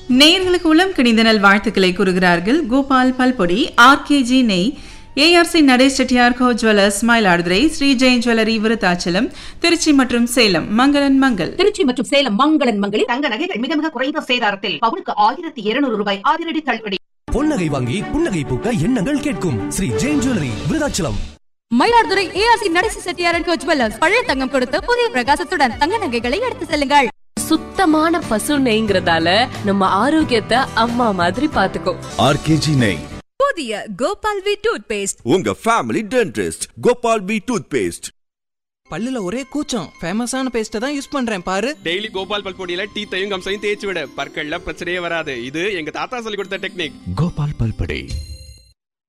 நேயர்களுக்கு உளம் கிணிந்த நல் வாழ்த்துக்களை கூறுகிறார்கள் கோபால் பல்பொடி ஆர்கேஜி நெய் ARC Natesh Chettiar co jewellers Mayiladuthurai Sri Jain jewellery Virudhachalam Trichy மற்றும் சேலம் மங்களன் மங்கள் திருச்சி மற்றும் சேலம் மங்களன் மங்களில் தங்க நகைகள் மிக மிக குறைந்த சேதாரத்தில் பவுனுக்கு ஆயிரத்தி இருநூறு ரூபாய் அதிரடி தள்ளுபடி பொன்னகை வாங்கி புன்னகை பூக்க எண்ணங்கள் கேட்கும் ஸ்ரீ ஜெயின் ஜுவல்லரி விருதாச்சலம் மயிலாடுதுறை ஏஆர்சி நடேசி செட்டியாரன் கோ ஜுவல்லர்ஸ் பழைய தங்கம் கொடுத்து புதிய பிரகாசத்துடன் தங்க நகைகளை எடுத்து செல்லுங்கள் சுத்தமான பசு நெய்ங்கிறதால நம்ம ஆரோக்கியத்தை அம்மா மாதிரி பாத்துக்கோ ஆர்கேஜி நெய் புதிய கோபால் வி டூத் பேஸ்ட் உங்க family dentist Gopal P toothpaste பல்லுல ஒரே கூச்சம் ஃபேமஸான பேஸ்ட்டை தான் யூஸ் பண்றேன் பாரு டெய்லி கோபால் பல்பொடியில டீத்தையும் கம்சையும் தேய்ச்சி விட பற்கள்ல பிரச்சனையே வராது இது எங்க தாத்தா சொல்லி கொடுத்த டெக்னிக் கோபால் பல்படே